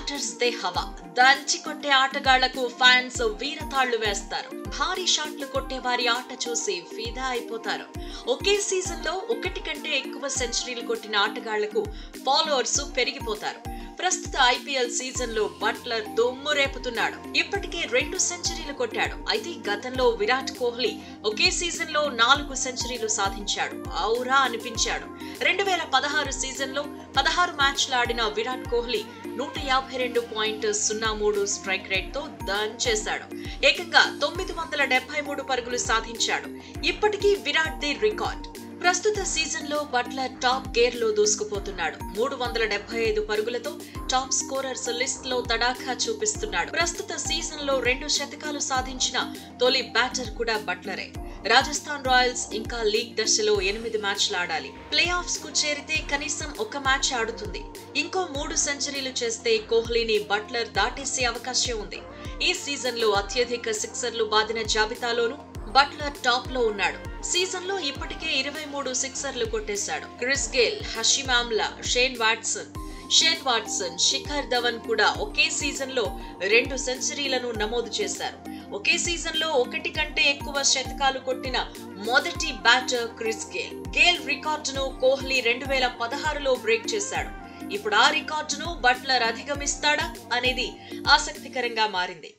batters they హవా దంచి కొట్టే ఆటగాళ్లకు ఫ్యాన్స్ వీరతాళ్లు వేస్తారు భారీ షాట్లు కొట్టే వారి ఆట చూసి ఫిదా అయిపోతారు ఒకే సీజన్ లో ఒకటి కంటే ఎక్కువ సెంచరీలు కొట్టిన ఆటగాళ్లకు ఫాలోవర్స్ పెరిగిపోతారు ప్రస్తుత ఐపీఎల్ సీజన్ లో బట్లర్ దుమ్ము రేపుతున్నాడు ఇప్పటికే రెండు సెంచరీలు కొట్టాడు అయితే గతంలో విరాట్ కోహ్లీ ఒకే సీజన్ లో నాలుగు సెంచరీలు సాధించాడు ఔరా అనిపించాడు రెండు వేల పదహారు సీజన్ లో పదహారు మ్యాచ్లు ఆడిన విరాట్ కోహ్లీ నూట యాభై రెండు పాయింట్ సున్నా మూడు స్ట్రైక్ రేట్ తో దంచేశాడు ఏకంగా తొమ్మిది వందల డెబ్బై మూడు పరుగులు సాధించాడు ఇప్పటికీ విరాట్ ది రికార్డ్ ప్రస్తుత సీజన్ లో బట్లర్ టాప్ గేర్ లో దూసుకుపోతున్నాడు మూడు వందల డెబ్బై ఐదు పరుగులతో టాప్ స్కోరర్స్ లిస్ట్ లో తడాఖా చూపిస్తున్నాడు ప్రస్తుత సీజన్ లో రెండు శతకాలు సాధించిన తొలి బ్యాటర్ కూడా బట్లరే రాజస్థాన్ రాయల్స్ ఇంకా లీగ్ దశలో ఎనిమిది మ్యాచ్లు ఆడాలి ప్లే ఆఫ్స్ కు చేరితే కనీసం ఒక మ్యాచ్ ఆడుతుంది ఇంకో మూడు సెంచరీలు చేస్తే కోహ్లీని బట్లర్ దాటేసే అవకాశం ఉంది ఈ సీజన్ లో అత్యధిక సిక్సర్లు బాదిన జాబితాలోనూ బట్లర్ టాప్ లో ఉన్నాడు సీజన్ లో ఇప్పటికే ఇరవై మూడు సిక్సర్లు కొట్టేశాడు Chris Gayle Hashim Amla Shane Watson Shane Watson Shikhar Dhawan కూడా ఒకే సీజన్ లో రెండు సెంచరీలను నమోదు చేశారు ఒకే సీజన్ లో ఒకటి కంటే ఎక్కువ శతకాలు కొట్టిన మొదటి బ్యాటర్ క్రిస్ గేల్ గేల్ రికార్డును కోహ్లీ రెండు వేల పదహారులో బ్రేక్ చేశాడు ఇప్పుడు ఆ రికార్డును బట్లర్ అధిగమిస్తాడా అనేది ఆసక్తికరంగా మారింది